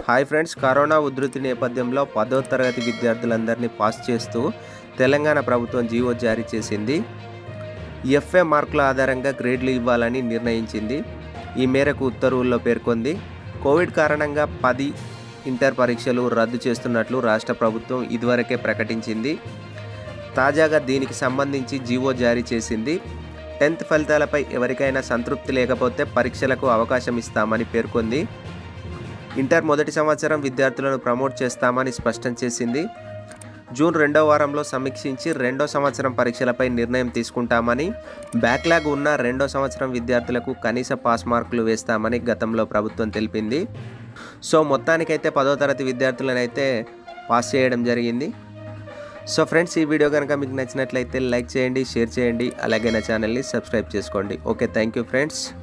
hi friends corona ఉధృతి నేపథ్యంలో పదో తరగతి విద్యార్థులందరినీ పాస్ చేస్తూ తెలంగాణ ప్రభుత్వం జీవో జారీ చేసింది ఎఫ్ఏ మార్కుల ఆధారంగా గ్రేడ్లు ఇవ్వాలని నిర్ణయించింది ఈ మేరకు ఉత్తర్వుల్లో పేర్కొంది కోవిడ్ కారణంగా పది ఇంటర్ పరీక్షలు రద్దు చేస్తున్నట్లు రాష్ట్ర ప్రభుత్వం ఇదివరకే ప్రకటించింది తాజాగా దీనికి సంబంధించి జీవో జారీ చేసింది టెన్త్ ఫలితాలపై ఎవరికైనా సంతృప్తి లేకపోతే పరీక్షలకు అవకాశం ఇస్తామని పేర్కొంది ఇంటర్ మొదటి సంవత్సరం విద్యార్థులను ప్రమోట్ చేస్తామని స్పష్టం చేసింది జూన్ రెండో వారంలో సమీక్షించి రెండో సంవత్సరం పరీక్షలపై నిర్ణయం తీసుకుంటామని బ్యాక్లాగ్ ఉన్న రెండో సంవత్సరం విద్యార్థులకు కనీస పాస్ మార్కులు వేస్తామని గతంలో ప్రభుత్వం తెలిపింది సో మొత్తానికైతే పదో తరగతి విద్యార్థులను అయితే పాస్ చేయడం జరిగింది సో ఫ్రెండ్స్ ఈ వీడియో కనుక మీకు నచ్చినట్లయితే లైక్ చేయండి షేర్ చేయండి అలాగే నా ఛానల్ని సబ్స్క్రైబ్ చేసుకోండి ఓకే థ్యాంక్ యూ ఫ్రెండ్స్